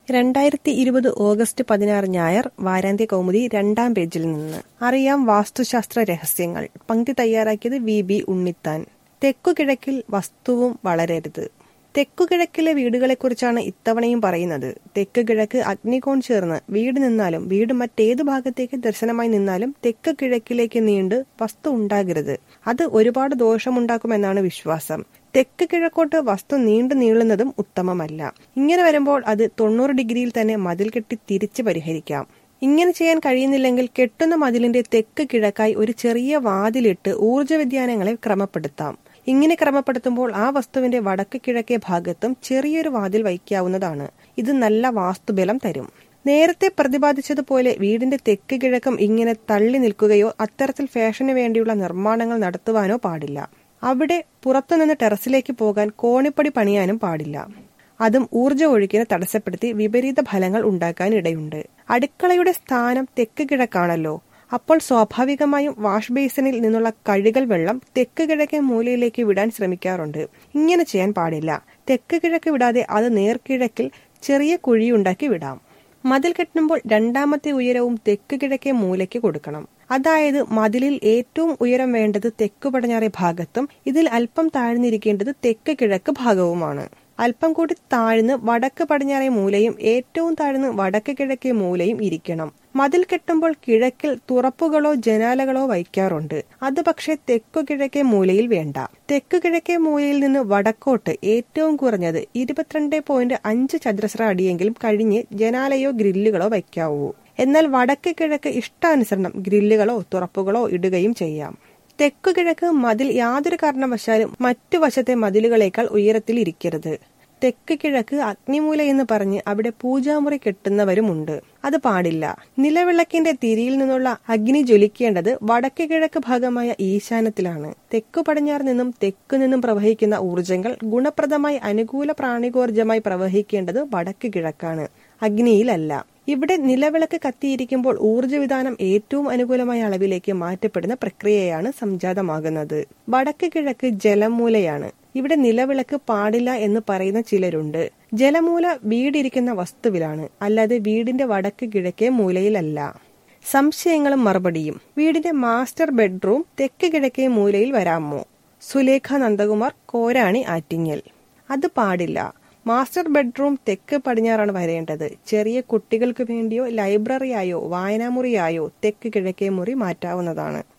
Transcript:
രണ്ടായിരത്തി ഇരുപത് ഓഗസ്റ്റ് പതിനാറ് ഞായർ വാരാന്ത്യ കൗമുദി രണ്ടാം പേജിൽ നിന്ന് അറിയാം വാസ്തുശാസ്ത്ര രഹസ്യങ്ങൾ പങ്ക്തി തയ്യാറാക്കിയത് വി ബി ഉണ്ണിത്താൻ തെക്കുകിഴക്കിൽ വസ്തുവും വളരരുത് തെക്കുകിഴക്കിലെ വീടുകളെക്കുറിച്ചാണ് ഇത്തവണയും പറയുന്നത് തെക്ക് കിഴക്ക് അഗ്നികോൺ ചേർന്ന് വീട് നിന്നാലും വീട് മറ്റേത് ഭാഗത്തേക്ക് ദർശനമായി നിന്നാലും തെക്ക് കിഴക്കിലേക്ക് നീണ്ട് വസ്തു ഉണ്ടാകരുത് അത് ഒരുപാട് ദോഷമുണ്ടാക്കുമെന്നാണ് വിശ്വാസം തെക്ക് കിഴക്കോട്ട് വസ്തു നീണ്ടു നീളുന്നതും ഉത്തമമല്ല ഇങ്ങനെ വരുമ്പോൾ അത് തൊണ്ണൂറ് ഡിഗ്രിയിൽ തന്നെ മതിൽ കെട്ടി തിരിച്ച് പരിഹരിക്കാം ഇങ്ങനെ ചെയ്യാൻ കഴിയുന്നില്ലെങ്കിൽ കെട്ടുന്ന മതിലിന്റെ തെക്ക് കിഴക്കായി ഒരു ചെറിയ വാതിലിട്ട് ഊർജ്ജ വ്യതിയാനങ്ങളെ ക്രമപ്പെടുത്താം ഇങ്ങനെ ക്രമപ്പെടുത്തുമ്പോൾ ആ വസ്തുവിന്റെ വടക്ക് കിഴക്കേ ഭാഗത്തും ചെറിയൊരു വാതിൽ വയ്ക്കാവുന്നതാണ് ഇത് നല്ല വാസ്തുബലം തരും നേരത്തെ പ്രതിപാദിച്ചതുപോലെ വീടിന്റെ തെക്ക് കിഴക്കം ഇങ്ങനെ തള്ളി നിൽക്കുകയോ അത്തരത്തിൽ ഫാഷന് വേണ്ടിയുള്ള നിർമ്മാണങ്ങൾ നടത്തുവാനോ പാടില്ല അവിടെ പുറത്തുനിന്ന് ടെറസിലേക്ക് പോകാൻ കോണിപ്പടി പണിയാനും പാടില്ല അതും ഊർജ്ജ ഒഴുക്കിനെ തടസ്സപ്പെടുത്തി വിപരീത ഫലങ്ങൾ ഉണ്ടാക്കാൻ ഇടയുണ്ട് അടുക്കളയുടെ സ്ഥാനം തെക്ക് കിഴക്കാണല്ലോ അപ്പോൾ സ്വാഭാവികമായും വാഷ് ബേസിനിൽ നിന്നുള്ള കഴുകൽ വെള്ളം തെക്ക് കിഴക്കേ മൂലയിലേക്ക് വിടാൻ ശ്രമിക്കാറുണ്ട് ഇങ്ങനെ ചെയ്യാൻ പാടില്ല തെക്ക് കിഴക്ക് വിടാതെ അത് നേർക്കിഴക്കിൽ ചെറിയ കുഴിയുണ്ടാക്കി വിടാം മതിൽ കെട്ടുമ്പോൾ രണ്ടാമത്തെ ഉയരവും തെക്ക് കിഴക്കേ മൂലയ്ക്ക് കൊടുക്കണം അതായത് മതിലിൽ ഏറ്റവും ഉയരം വേണ്ടത് തെക്ക് പടിഞ്ഞാറേ ഭാഗത്തും ഇതിൽ അല്പം താഴ്ന്നിരിക്കേണ്ടത് തെക്ക് കിഴക്ക് ഭാഗവുമാണ് അല്പം കൂടി താഴ്ന്ന് വടക്ക് പടിഞ്ഞാറേ മൂലയും ഏറ്റവും താഴ്ന്ന് വടക്ക് കിഴക്കേ മൂലയും ഇരിക്കണം മതിൽ കെട്ടുമ്പോൾ കിഴക്കിൽ തുറപ്പുകളോ ജനാലകളോ വയ്ക്കാറുണ്ട് അത് പക്ഷേ തെക്കു കിഴക്കേ മൂലയിൽ വേണ്ട തെക്കു കിഴക്കേ മൂലയിൽ നിന്ന് വടക്കോട്ട് ഏറ്റവും കുറഞ്ഞത് ഇരുപത്തിരണ്ട് പോയിന്റ് അഞ്ച് ചതുരശ്ര അടിയെങ്കിലും കഴിഞ്ഞ് ജനാലയോ ഗ്രില്ലുകളോ വയ്ക്കാവൂ എന്നാൽ വടക്ക് കിഴക്ക് ഇഷ്ടാനുസരണം ഗ്രില്ലുകളോ തുറപ്പുകളോ ഇടുകയും ചെയ്യാം തെക്കു കിഴക്ക് മതിൽ യാതൊരു കാരണവശാലും മറ്റു വശത്തെ മതിലുകളേക്കാൾ ഉയരത്തിൽ ഇരിക്കരുത് തെക്ക് കിഴക്ക് അഗ്നിമൂല എന്ന് പറഞ്ഞ് അവിടെ പൂജാമുറി കെട്ടുന്നവരുമുണ്ട് അത് പാടില്ല നിലവിളക്കിന്റെ തിരിയിൽ നിന്നുള്ള അഗ്നി ജ്വലിക്കേണ്ടത് വടക്ക് കിഴക്ക് ഭാഗമായ ഈശാനത്തിലാണ് തെക്കു പടിഞ്ഞാറ് നിന്നും തെക്കു നിന്നും പ്രവഹിക്കുന്ന ഊർജങ്ങൾ ഗുണപ്രദമായി അനുകൂല പ്രാണികോർജമായി പ്രവഹിക്കേണ്ടത് വടക്ക് കിഴക്കാണ് അഗ്നിയിലല്ല ഇവിടെ നിലവിളക്ക് കത്തിയിരിക്കുമ്പോൾ ഊർജ്ജവിധാനം ഏറ്റവും അനുകൂലമായ അളവിലേക്ക് മാറ്റപ്പെടുന്ന പ്രക്രിയയാണ് സംജാതമാകുന്നത് വടക്ക് കിഴക്ക് ജലമൂലയാണ് ഇവിടെ നിലവിളക്ക് പാടില്ല എന്ന് പറയുന്ന ചിലരുണ്ട് ജലമൂല വീടിരിക്കുന്ന വസ്തുവിലാണ് അല്ലാതെ വീടിന്റെ വടക്ക് കിഴക്കേ മൂലയിലല്ല സംശയങ്ങളും മറുപടിയും വീടിന്റെ മാസ്റ്റർ ബെഡ്റൂം തെക്ക് കിഴക്കേ മൂലയിൽ വരാമോ സുലേഖ നന്ദകുമാർ കോരാണി ആറ്റിങ്ങൽ അത് പാടില്ല മാസ്റ്റർ ബെഡ്റൂം തെക്ക് പടിഞ്ഞാറാണ് വരേണ്ടത് ചെറിയ കുട്ടികൾക്ക് വേണ്ടിയോ ലൈബ്രറിയായോ വായനാമുറിയായോ തെക്ക് കിഴക്കേ മുറി മാറ്റാവുന്നതാണ്